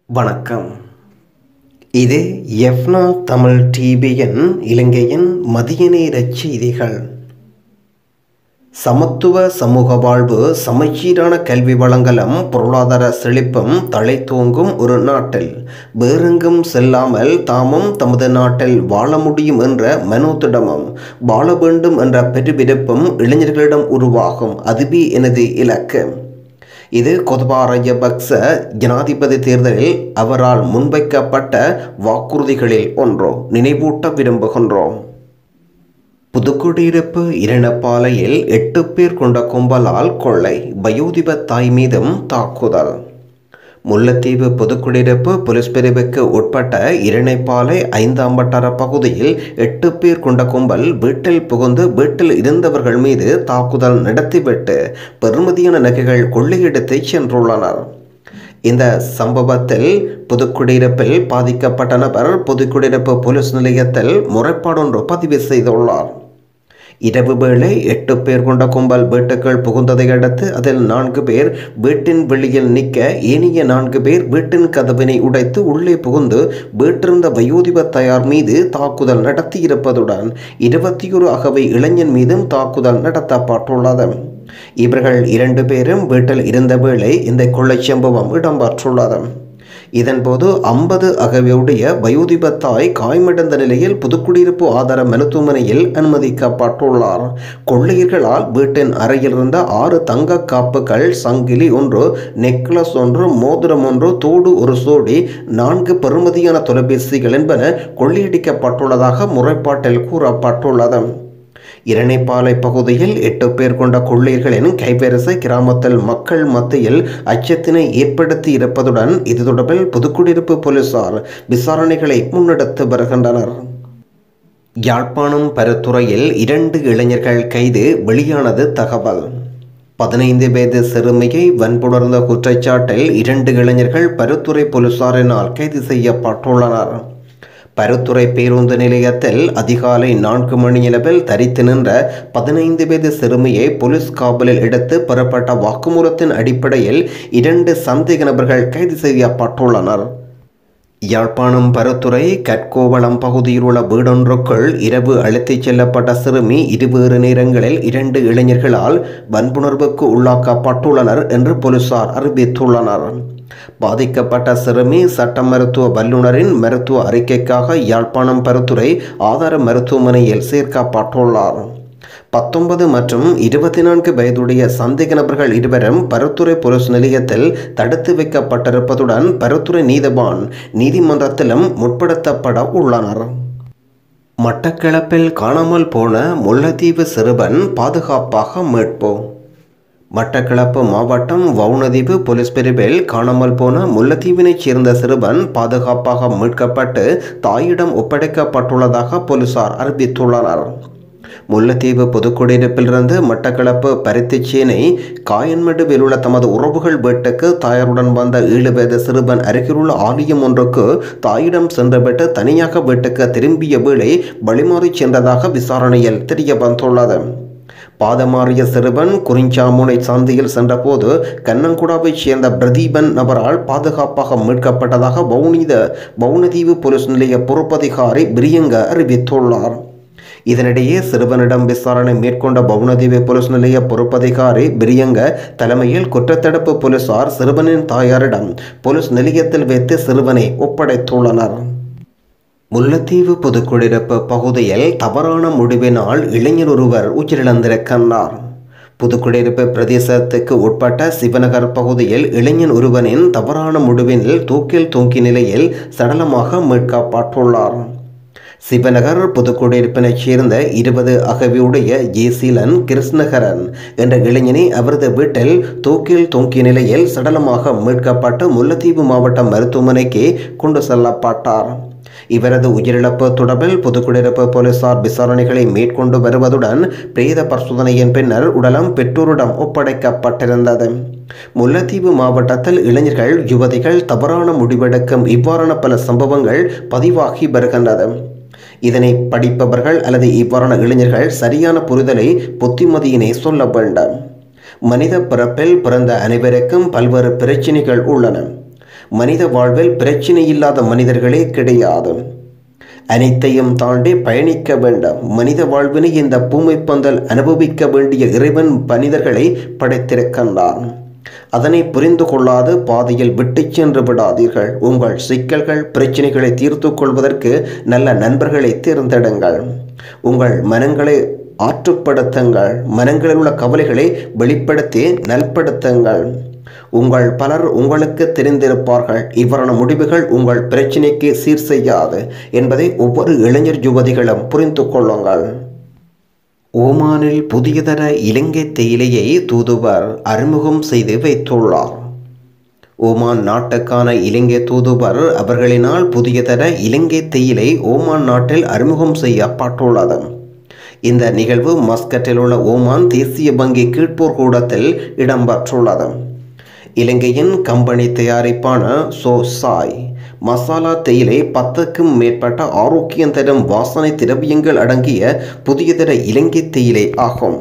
வணக்கம் இது எஃப்னா தமிழ் டிபியின் இலங்கையின் மதிய நேரச் செய்திகள் சமத்துவ சமூக வாழ்வு சமச்சீரான கல்வி வளங்களும் பொருளாதார செழிப்பும் தழைத்தோங்கும் ஒரு நாட்டில் வேறெங்கும் செல்லாமல் தாமும் தமது நாட்டில் வாழ முடியும் என்ற மனோதிடமும் வாழ வேண்டும் என்ற பெருவிருப்பும் இளைஞர்களிடம் உருவாகும் அதுவே எனது இலக்கு இது கொதபா ராஜபக்ச ஜனாதிபதி தேர்தலில் அவரால் முன்வைக்கப்பட்ட வாக்குறுதிகளில் ஒன்றோ நினைவூட்ட விரும்புகின்றோம் புதுக்குடியிருப்பு இரணப்பாலையில் எட்டு பேர் கொண்ட கும்பலால் கொள்ளை வயோதிப தாய் மீதும் தாக்குதல் முல்லைத்தீவு புதுக்குடியிருப்பு போலீஸ் பிரிவுக்கு உட்பட்ட இரணைப்பாலை ஐந்தாம் வட்டார பகுதியில் எட்டு பேர் கொண்ட கும்பல் வீட்டில் புகுந்து வீட்டில் இருந்தவர்கள் மீது தாக்குதல் நடத்திவிட்டு பெருமதியான நகைகள் கொள்ளையெடுத்து சென்றுள்ளனர் இந்த சம்பவத்தில் புதுக்குடியிருப்பில் பாதிக்கப்பட்ட நபர் புதுக்குடியிருப்பு போலீஸ் நிலையத்தில் முறைப்பாடொன்று பதிவு செய்துள்ளார் இரவு வேளை எட்டு பேர் கொண்ட கும்பல் வீட்டுக்குள் புகுந்ததை அடுத்து அதில் நான்கு பேர் வீட்டின் வெளியில் நிற்க ஏனைய நான்கு பேர் வீட்டின் கதவினை உடைத்து உள்ளே புகுந்து வீட்டிருந்த வயோதிப தயார் மீது தாக்குதல் நடத்தியிருப்பதுடன் இருபத்தி ஒரு அகவை இளைஞன் மீதும் தாக்குதல் நடத்தப்பட்டுள்ளது இவர்கள் இரண்டு பேரும் வீட்டில் இருந்த வேளை இந்த கொள்ளை சம்பவம் இடம்பெற்றுள்ளது இதன்போது ஐம்பது அகவையுடைய வயோதிப தாய் காயமடைந்த நிலையில் புதுக்குடியிருப்பு ஆதார மருத்துவமனையில் அனுமதிக்கப்பட்டுள்ளார் கொள்ளையர்களால் வீட்டின் அறையில் இருந்த ஆறு தங்க காப்புகள் சங்கிலி ஒன்று நெக்லஸ் ஒன்று மோதிரம் ஒன்று தோடு ஒரு சோடி நான்கு பெறுமதியான தொலைபேசிகள் என்பன கொள்ளையடிக்கப்பட்டுள்ளதாக முறைப்பாட்டில் கூறப்பட்டுள்ளது இரணைப்பாலை பகுதியில் எட்டு பேர் கொண்ட கொள்ளையர்களின் கைவரிசை கிராமத்தில் மக்கள் மத்தியில் அச்சத்தினை ஏற்படுத்தி இருப்பதுடன் இது தொடர்பில் புதுக்குடியிருப்பு போலீசார் விசாரணைகளை முன்னெடுத்து வருகின்றனர் யாழ்ப்பாணம் பருத்துறையில் இரண்டு இளைஞர்கள் கைது வெளியானது தகவல் பதினைந்து வயது சிறுமியை வன்புணர்ந்த குற்றச்சாட்டில் இரண்டு இளைஞர்கள் பருத்துறை போலீசாரினால் கைது செய்யப்பட்டுள்ளனர் பருத்துறை பேருந்து நிலையத்தில் அதிகாலை நான்கு மணியளவில் தரித்து நின்ற பதினைந்து வயது சிறுமியை போலீஸ் காவலில் எடுத்து பெறப்பட்ட வாக்குமூலத்தின் அடிப்படையில் இரண்டு சந்தேக நபர்கள் கைது செய்யப்பட்டுள்ளனர் யாழ்ப்பாணம் பருத்துறை கற்கோவளம் பகுதியில் உள்ள வீடொன்றுக்குள் இரவு அழைத்துச் செல்லப்பட்ட சிறுமி இருவேறு நேரங்களில் இரண்டு இளைஞர்களால் வன்புணர்வுக்கு உள்ளாக்கப்பட்டுள்ளனர் என்று போலீசார் அறிவித்துள்ளனர் பாதிக்கப்பட்ட சிறுமி சட்ட மருத்துவ வல்லுநரின் மருத்துவ அறிக்கைக்காக யாழ்ப்பாணம் பருத்துறை ஆதார மருத்துவமனையில் சேர்க்கப்பட்டுள்ளார் பத்தொன்பது மற்றும் இருபத்தி நான்கு வயதுடைய சந்தேக நபர்கள் இருவரும் பருத்துறை போலீஸ் நிலையத்தில் தடுத்து வைக்கப்பட்டிருப்பதுடன் பருத்துறை நீதவான் நீதிமன்றத்திலும் முற்படுத்தப்பட உள்ளனர் மட்டக்களப்பில் காணாமல் போன முல்லைத்தீவு சிறுவன் பாதுகாப்பாக மீட்பு மட்டக்களப்பு மாவட்டம் வவுனதீவு போலீஸ் பிரிவில் காணாமல் போன முல்லைத்தீவினைச் சேர்ந்த சிறுவன் பாதுகாப்பாக மீட்கப்பட்டு தாயிடம் ஒப்படைக்கப்பட்டுள்ளதாக போலீசார் அறிவித்துள்ளனர் முல்லைத்தீவு புதுக்குடியிருப்பிலிருந்து மட்டக்களப்பு பருத்திச்சேனை காயன்மடுவில் உள்ள தமது உறவுகள் வீட்டுக்கு தாயாருடன் வந்த ஏழு வயது சிறுவன் அருகிலுள்ள ஆலயம் ஒன்றுக்கு தாயிடம் சென்றுவிட்டு தனியாக வீட்டுக்கு திரும்பிய வேளை வழிமாறிச் சென்றதாக விசாரணையில் தெரிய வந்துள்ளது பாதமாறிய சிறுவன் குறிஞ்சாமுனை சந்தையில் சென்றபோது கண்ணங்குடாவைச் சேர்ந்த பிரதீபன் நபரால் பாதுகாப்பாக மீட்கப்பட்டதாக வவுனித வவுனதீவு போலீஸ் நிலைய பொறுப்பதிகாரி பிரியங்க அறிவித்துள்ளார் இதனிடையே சிறுவனிடம் விசாரணை மேற்கொண்ட பவுனதீவு போலீஸ் நிலைய பொறுப்பதிகாரி பிரியங்க தலைமையில் குற்றத்தடுப்பு போலீசார் சிறுவனின் தாயாரிடம் போலீஸ் நிலையத்தில் வைத்து சிறுவனை ஒப்படைத்துள்ளனர் முல்லைத்தீவு புதுக்குடியிருப்பு பகுதியில் தவறான முடிவினால் இளைஞர் ஒருவர் உயிரிழந்திருக்கின்றார் புதுக்குடியிருப்பு பிரதேசத்துக்கு உட்பட்ட சிவநகர் பகுதியில் இளைஞன் ஒருவனின் தவறான முடிவினில் தூக்கில் தூங்கி நிலையில் சடலமாக மீட்கப்பட்டுள்ளார் சிவநகர் புதுக்குடியிருப்பினைச் சேர்ந்த இருபது அகவியுடைய ஜேசீலன் கிருஷ்ணகரன் என்ற இளைஞனை அவரது வீட்டில் தூக்கில் தூங்கிய நிலையில் சடலமாக மீட்கப்பட்டு முல்லைத்தீவு மாவட்ட மருத்துவமனைக்கு கொண்டு செல்லப்பட்டார் இவரது உயிரிழப்பு தொடர்பில் புதுக்குடியிருப்பு போலீசார் விசாரணைகளை மேற்கொண்டு வருவதுடன் பிரேத பரிசோதனையின் பின்னர் உடலம் பெற்றோரிடம் ஒப்படைக்கப்பட்டிருந்தது முல்லைத்தீவு மாவட்டத்தில் இளைஞர்கள் யுவதிகள் தவறான முடிவெடுக்கும் இவ்வாறான பல சம்பவங்கள் பதிவாகி வருகின்றது இதனை படிப்பவர்கள் அல்லது இவ்வாறான இளைஞர்கள் சரியான புரிதலை புத்திமதியினை சொல்ல வேண்டும் மனித பிறப்பில் பிறந்த அனைவருக்கும் பல்வேறு பிரச்சினைகள் உள்ளன மனித வாழ்வில் பிரச்சனை இல்லாத மனிதர்களே கிடையாது அனைத்தையும் தாண்டி பயணிக்க வேண்டாம் மனித வாழ்வினை இந்த பூமி பந்தல் அனுபவிக்க வேண்டிய இறைவன் மனிதர்களை படைத்திருக்கின்றான் அதனை புரிந்து கொள்ளாது பாதையில் விட்டு சென்று விடாதீர்கள் உங்கள் சிக்கல்கள் பிரச்சனைகளை தீர்த்து கொள்வதற்கு நல்ல நண்பர்களை தேர்ந்தெடுங்கள் உங்கள் மனங்களை ஆற்றுப்படுத்துங்கள் மனங்களில் உள்ள கவலைகளை வெளிப்படுத்தி நல்படுத்துங்கள் உங்கள் பலர் உங்களுக்கு தெரிந்திருப்பார்கள் இவ்வாறான முடிவுகள் உங்கள் பிரச்சினைக்கு சீர் செய்யாது என்பதை ஒவ்வொரு இளைஞர் யுவதிகளும் புரிந்து கொள்ளுங்கள் ஓமானில் புதியதர இலங்கை தேயிலையை தூதுவர் அறிமுகம் செய்து வைத்துள்ளார் ஓமான் நாட்டுக்கான இலங்கை தூதுவர் அவர்களினால் புதியதர இலங்கை தேயிலை ஓமான் நாட்டில் அறிமுகம் செய்யப்பட்டுள்ளது இந்த நிகழ்வு மஸ்கட்டில் உள்ள ஓமான் தேசிய வங்கி கீழ்ப்போர் கூடத்தில் இடம்பெற்றுள்ளது இலங்கையின் கம்பெனி தயாரிப்பான சோ சாய் மசாலா தேயிலை பத்துக்கும் மேற்பட்ட ஆரோக்கியம் தரும் வாசனை திரவியங்கள் அடங்கிய புதியதர இலங்கை தேயிலை ஆகும்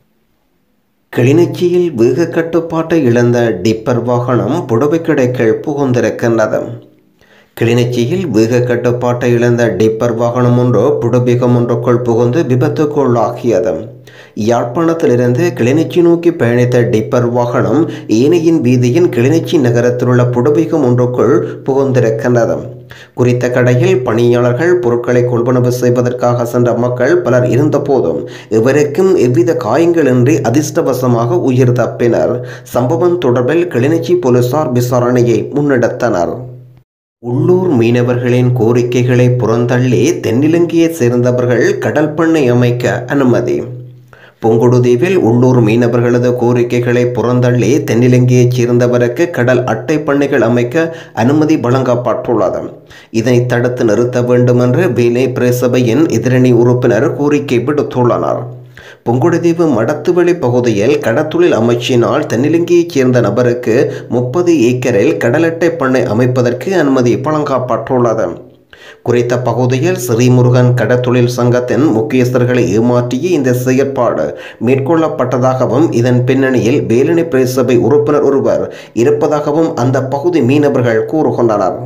கிளிநொச்சியில் வேக கட்டுப்பாட்டை இழந்த டிப்பர் வாகனம் புடவைக்கடைக்குள் புகுந்திருக்கின்றது கிளிநொச்சியில் வேக கட்டுப்பாட்டை இழந்த டிப்பர் வாகனம் ஒன்று புடபிகம் ஒன்றுக்குள் புகுந்து விபத்துக்குள்ளாகியது யாழ்ப்பாணத்திலிருந்து கிளிநொச்சி நோக்கி பயணித்த டிப்பர் வாகனம் ஏனையின் வீதியின் கிளிநொச்சி நகரத்தில் உள்ள புடபிகம் ஒன்றுக்குள் புகுந்திருக்கின்றது குறித்த கடையில் பணியாளர்கள் பொருட்களை கொள்வனவு செய்வதற்காக சென்ற மக்கள் பலர் இருந்தபோதும் இவருக்கும் எவ்வித காயங்களின்றி அதிர்ஷ்டவசமாக உயிர் தப்பினர் சம்பவம் தொடர்பில் கிளிநொச்சி போலீசார் விசாரணையை முன்னெடுத்தனர் உள்ளூர் மீனவர்களின் கோரிக்கைகளை புறந்தள்ளி தென்னிலங்கையைச் சேர்ந்தவர்கள் கடல் பண்ணை அமைக்க அனுமதி புங்குடுதீவில் உள்ளூர் மீனவர்களது கோரிக்கைகளை புறந்தள்ளி தென்னிலங்கையைச் சேர்ந்தவருக்கு கடல் அட்டை பண்ணைகள் அமைக்க அனுமதி வழங்கப்பட்டுள்ளது இதனை தடுத்து நிறுத்த வேண்டும் என்று வேலை பிரசபையின் எதிரணி உறுப்பினர் கோரிக்கை விடுத்துள்ளனர் புங்குடுதீவு மடத்துவெளி பகுதியில் கடத்தொழில் அமைச்சினால் தென்னிலங்கையைச் சேர்ந்த நபருக்கு முப்பது ஏக்கரில் கடலட்டை பண்ணை அமைப்பதற்கு அனுமதி வழங்கப்பட்டுள்ளது குறித்த பகுதியில் ஸ்ரீமுருகன் கடத்தொழில் சங்கத்தின் முக்கியஸ்தர்களை ஏமாற்றிய இந்த செயற்பாடு மேற்கொள்ளப்பட்டதாகவும் இதன் பின்னணியில் வேலணி பிரசபை உறுப்பினர் ஒருவர் இருப்பதாகவும் அந்த பகுதி மீனவர்கள் கூறுகின்றனர்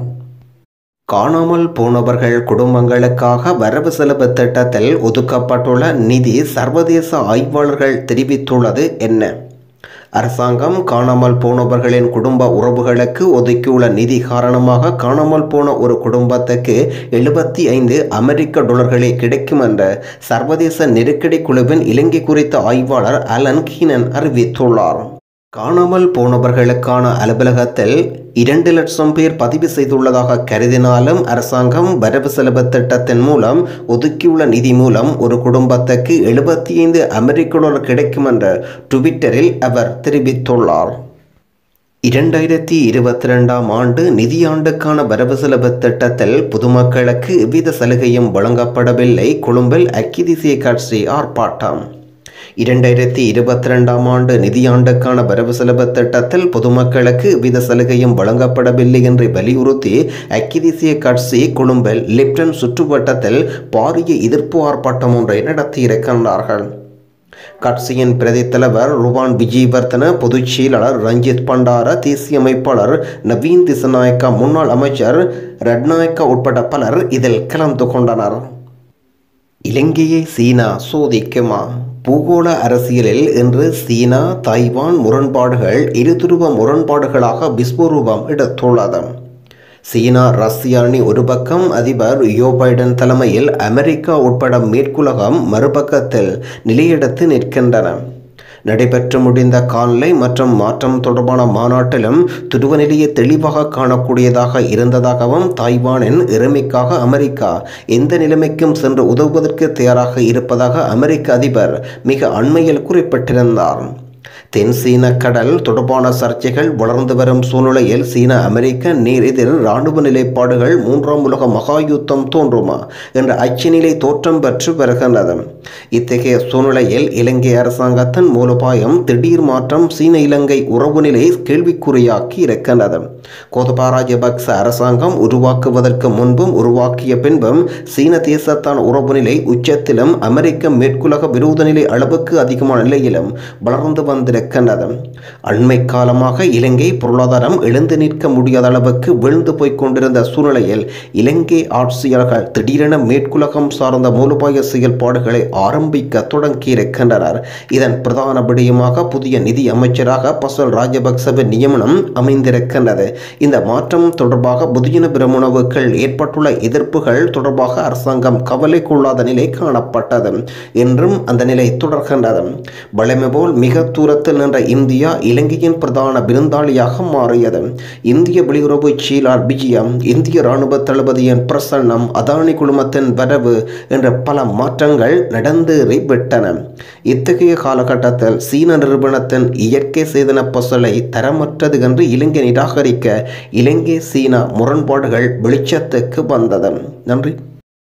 காணாமல் போனவர்கள் குடும்பங்களுக்காக வரவு செலவு திட்டத்தில் ஒதுக்கப்பட்டுள்ள நிதி சர்வதேச ஆய்வாளர்கள் தெரிவித்துள்ளது என்ன அரசாங்கம் காணாமல் போனவர்களின் குடும்ப உறவுகளுக்கு ஒதுக்கியுள்ள நிதி காரணமாக காணாமல் போன ஒரு குடும்பத்துக்கு எழுபத்தி ஐந்து அமெரிக்க டாலர்களே கிடைக்கும் என்ற சர்வதேச நெருக்கடி குழுவின் இலங்கை குறித்த ஆய்வாளர் அலன் கீனன் அறிவித்துள்ளார் காணாமல் போனவர்களுக்கான அலுவலகத்தில் இரண்டு லட்சம் பேர் பதிவு செய்துள்ளதாக கருதினாலும் அரசாங்கம் வரவு செலவு திட்டத்தின் மூலம் ஒதுக்கியுள்ள நிதி மூலம் ஒரு குடும்பத்துக்கு எழுபத்தி ஐந்து அமெரிக்க டாலர் கிடைக்கும் என்று ட்விட்டரில் அவர் தெரிவித்துள்ளார் இரண்டாயிரத்தி இருபத்தி ரெண்டாம் ஆண்டு நிதியாண்டுக்கான வரவு செலவு திட்டத்தில் பொதுமக்களுக்கு எவ்வித சலுகையும் வழங்கப்படவில்லை கொழும்பில் ஐக்கிய தேசிய கட்சி ஆர்ப்பாட்டம் இரண்டாயிரத்தி இருபத்தி ரெண்டாம் ஆண்டு நிதியாண்டுக்கான வரவு செலவு திட்டத்தில் பொதுமக்களுக்கு எவ்வித சலுகையும் வழங்கப்படவில்லை என்று வலியுறுத்தி ஐக்கிய தேசிய கட்சி கொழும்பில் லிப்டன் சுற்றுவட்டத்தில் பாரிய எதிர்ப்பு ஆர்ப்பாட்டம் ஒன்றை நடத்தியிருக்கின்றார்கள் கட்சியின் பிரதி தலைவர் ருவான் விஜயவர்தன பொதுச் செயலாளர் ரஞ்சித் பண்டார தேசிய அமைப்பாளர் நவீன் திசநாயக்கா முன்னாள் அமைச்சர் ரட்நாயக்கா உட்பட பலர் இதில் கலந்து கொண்டனர் இலங்கையை சீனா சோதிக்குமா பூகோள அரசியலில் இன்று சீனா தைவான் முரண்பாடுகள் இருதுருவ முரண்பாடுகளாக விஸ்வரூபம் எடுத்துள்ளது சீனா ரஷ்யா அணி ஒரு பக்கம் அதிபர் யோ பைடன் தலைமையில் அமெரிக்கா உட்பட மேற்குலகம் மறுபக்கத்தில் நிலையெடுத்து நிற்கின்றன நடைபெற்று முடிந்த கால்நிலை மற்றும் மாற்றம் தொடர்பான மாநாட்டிலும் துருவநிலையை தெளிவாக காணக்கூடியதாக இருந்ததாகவும் தாய்வானின் இறமைக்காக அமெரிக்கா எந்த நிலைமைக்கும் சென்று உதவுவதற்கு தயாராக இருப்பதாக அமெரிக்க அதிபர் மிக அண்மையில் குறிப்பிட்டிருந்தார் தென் சீன கடல் தொடர்பான சர்ச்சைகள் வளர்ந்து வரும் சூழ்நிலையில் சீன அமெரிக்க நீர் எதிர் இராணுவ நிலைப்பாடுகள் மூன்றாம் உலக மகா யுத்தம் தோன்றுமா என்ற அச்சநிலை தோற்றம் பெற்று வருகின்றது இத்தகைய சூழ்நிலையில் இலங்கை அரசாங்கத்தின் மூலோபாயம் திடீர் மாற்றம் சீன இலங்கை உறவு நிலை கேள்விக்குறியாக்கி இருக்கின்றது கோதபா ராஜபக்ச அரசாங்கம் உருவாக்குவதற்கு முன்பும் உருவாக்கிய பின்பும் சீன தேசத்தான உறவு நிலை உச்சத்திலும் அமெரிக்க மேற்குலக விரோத நிலை அளவுக்கு அதிகமான நிலையிலும் வளர்ந்து வந்திருக்கிறது கொண்டிருக்கின்றது அண்மை காலமாக இலங்கை பொருளாதாரம் எழுந்து நிற்க முடியாத அளவுக்கு வீழ்ந்து போய்க் கொண்டிருந்த சூழ்நிலையில் இலங்கை ஆட்சியாளர்கள் திடீரென மேற்குலகம் சார்ந்த மூலோபாய செயல்பாடுகளை ஆரம்பிக்க தொடங்கியிருக்கின்றனர் இதன் பிரதான விடயமாக புதிய நிதி அமைச்சராக பசல் ராஜபக்சவின் நியமனம் அமைந்திருக்கின்றது இந்த மாற்றம் தொடர்பாக புதியன பிரமுணவுகள் ஏற்பட்டுள்ள எதிர்ப்புகள் தொடர்பாக அரசாங்கம் கவலை கொள்ளாத நிலை காணப்பட்டது என்றும் அந்த நிலை தொடர்கின்றது வழமை போல் மிக தூரத்தில் நின்ற இந்தியா இலங்கையின் பிரதான விருந்தாளியாக மாறியது இந்திய வெளியுறவு செயலாளர் விஜயம் இந்திய இராணுவ தளபதியின் பிரசன்னம் அதானி குழுமத்தின் வரவு என்ற பல மாற்றங்கள் நடந்தேறிவிட்டன இத்தகைய காலகட்டத்தில் சீன நிறுவனத்தின் இயற்கை சேதன பசலை தரமற்றது என்று இலங்கை நிராகரிக்க இலங்கை சீனா முரண்பாடுகள் வெளிச்சத்துக்கு வந்தது நன்றி